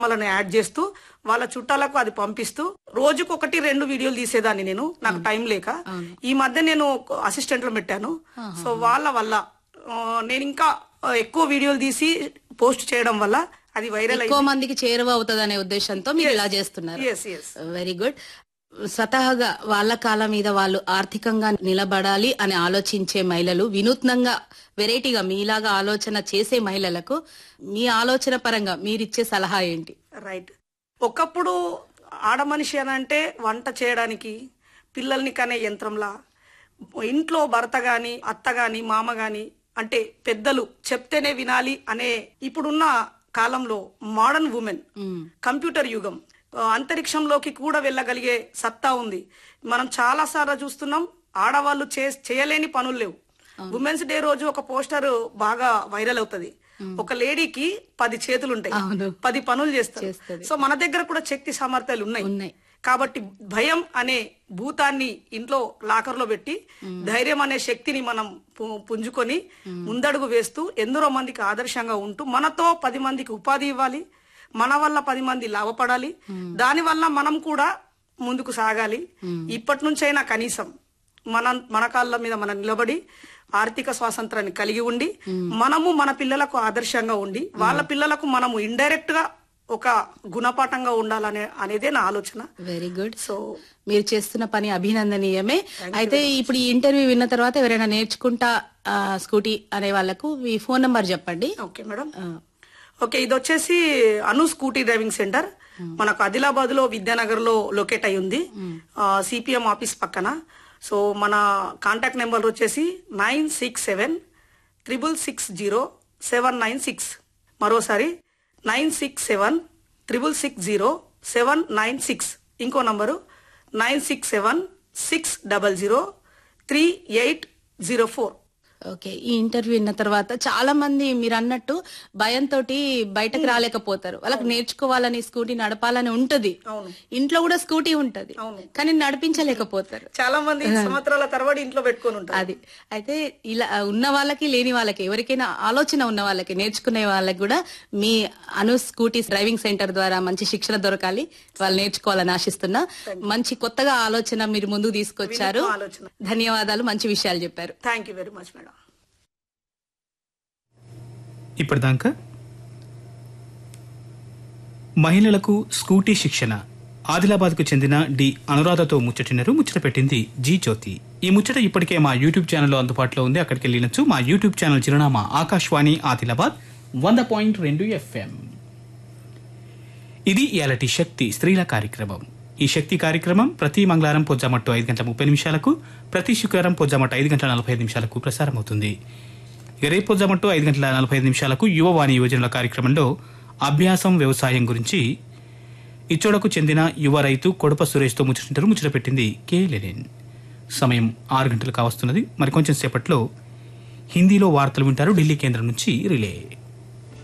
వాళ్ళని యాడ్ చేస్తూ వాళ్ళ చుట్టాలకు అది పంపిస్తూ రోజుకు ఒకటి రెండు వీడియోలు తీసేదాన్ని నేను నాకు టైం లేక ఈ మధ్య నేను అసిస్టెంట్లు పెట్టాను సో వాళ్ళ వల్ల ఆ, నేను ఇంకా ఎక్కువ వీడియోలు తీసి పోస్ట్ చేయడం వల్ల అది వైరల్ ఎక్కువ మందికి చేరువ అవుతుంది అనే ఉద్దేశంతో మీరు ఇలా చేస్తున్నారు ఎస్ ఎస్ వెరీ గుడ్ స్వతహాగా వాళ్ళ కాళ్ళ మీద వాళ్ళు ఆర్థికంగా నిలబడాలి అని ఆలోచించే మహిళలు వినూత్నంగా వెరైటీగా మీలాగా ఆలోచన చేసే మహిళలకు మీ ఆలోచన పరంగా మీరిచ్చే సలహా ఏంటి రైట్ ఒకప్పుడు ఆడ మనిషి అని అంటే వంట చేయడానికి పిల్లల్ని కనే యంత్రంలా ఇంట్లో భర్త గాని అత్త గాని మామ గాని అంటే పెద్దలు చెప్తేనే వినాలి అనే ఇప్పుడున్న కాలంలో మోడర్న్ ఉమెన్ మ్మ్. కంప్యూటర్ యుగం ఆ, అంతరిక్షంలోకి కూడా వెళ్ళగలిగే సత్తా ఉంది మనం చాలా సార్లు చూస్తున్నాం ఆడవాళ్ళు చే- చేయలేని పనులు లేవు ఉమెన్స్ డే రోజు ఒక పోస్టర్ బాగా వైరల్ అవుతది ఒక లేడీకి పది చేతులు ఉంటాయి అవును. పది పనులు చేస్తారు చేస్తది. సో మన దగ్గర కూడా శక్తి సామర్థ్యాలు ఉన్నాయి ఉన్నాయి. కాబట్టి భయం అనే భూతాన్ని ఇంట్లో లాకర్లో పెట్టి ధైర్యం అనే శక్తిని మనం పు- పుంజుకొని ముందడుగు వేస్తూ ఎందరో మందికి ఆదర్శంగా ఉంటూ మనతో పది మందికి ఉపాధి ఇవ్వాలి మన వల్ల పది మంది లాభపడాలి దాని వల్ల మనం కూడా ముందుకు సాగాలి ఇప్పటి నుంచైనా కనీసం మన మన కాళ్ళ మీద మనం నిలబడి ఆర్థిక స్వాతంత్రాన్ని కలిగి ఉండి మనము మన పిల్లలకు ఆదర్శంగా ఉండి వాళ్ళ పిల్లలకు మనము ఇండైరెక్ట్ గా ఒక గుణపాఠంగా ఉండాలనే అనేదే నా ఆలోచన వెరీ గుడ్ సో మీరు చేస్తున్న పని అభినందనీయమే అయితే ఇప్పుడు ఈ ఇంటర్వ్యూ విన్న తర్వాత ఎవరైనా నేర్చుకుంటా ఆ, స్కూటీ అనే వాళ్ళకు మీ ఫోన్ నంబర్ చెప్పండి ఓకే మేడం ఆ, ఓకే ఇది వచ్చేసి అను స్కూటీ డ్రైవింగ్ సెంటర్ మనకు ఆదిలాబాద్ లో విద్యానగర్ లో లొకేట్ అయి ఉంది సిపిఎం ఆఫీస్ పక్కన సో మన కాంటాక్ట్ నెంబర్ వచ్చేసి nine six seven triple six zero seven nine six మరోసారి nine six seven triple six zero seven nine six ఇంకో number nine six seven six double zero three eight zero four okay ఈ interview విన్న తర్వాత చాలా మంది మీరు అన్నట్టు భయంతో బయటకు రాలేకపోతారు వాళ్ళకి నేర్చుకోవాలని స్కూటీ నడపాలని ఉంటది అవును. ఇంట్లో కూడా స్కూటీ ఉంటది అవును. కానీ నడిపించలేకపోతారు చాలా మంది సంవత్సరాల తరబడి ఇంట్లో పెట్టుకొని ఉంటారు అది అయితే ఇలా ఉన్న వాళ్ళకి లేని వాళ్ళకి ఎవరికైనా ఆలోచన ఉన్న వాళ్ళకి నేర్చుకునే వాళ్ళకి కూడా మీ అను స్కూటీ డ్రైవింగ్ సెంటర్ ద్వారా మంచి శిక్షణ దొరకాలి వాళ్ళు నేర్చుకోవాలని ఆశిస్తున్నా మంచి కొత్తగా ఆలోచన మీరు ముందుకు తీసుకొచ్చారు వినూత్న ఆలోచన. ధన్యవాదాలు మంచి విషయాలు చెప్పారు thank you very much madam ఇప్పటిదాకా మహిళలకు స్కూటీ శిక్షణ ఆదిలాబాద్కు చెందిన డి అనురాధతో ముచ్చటినరు ముచ్చట పెట్టింది జీ జ్యోతి ఈ ముచ్చట ఇప్పటికే మా యూట్యూబ్ ఛానల్లో అందుబాటులో ఉంది అక్కడికి వెళ్ళినచ్చు మా యూట్యూబ్ ఛానల్ చిరునామా ఆకాశవాణి ఆదిలాబాద్ వంద పాయింట్ రెండు ఎఫ్ఎం ఇది ఇయాలటి శక్తి స్త్రీల కార్యక్రమం ఈ శక్తి కార్యక్రమం ప్రతి మంగళవారం పొద్దుమట్టు ఐదు గంటల ముప్పై నిమిషాలకు ప్రతి శుక్రవారం పొద్దుమట్టు ఐదు గంటల నలభై ఐదు నిమిషాలకు ప్రసారం అవుతుంది ఇక రేపు పొద్దుమట్టు ఐదు గంటల నలభై ఐదు నిమిషాలకు యువవాణి యోజనల కార్యక్రమంలో అభ్యాసం వ్యవసాయం గురించి ఇచ్చోడకు చెందిన యువ రైతు కొడప సురేష్తో ముచ్చటింటారు ముచ్చట పెట్టింది కే లెనిన్ సమయం ఆరు గంటలు కావస్తున్నది మరి కొంచెం సేపట్లో హిందీలో వార్తలు వింటారు ఢిల్లీ కేంద్రం నుంచి రిలే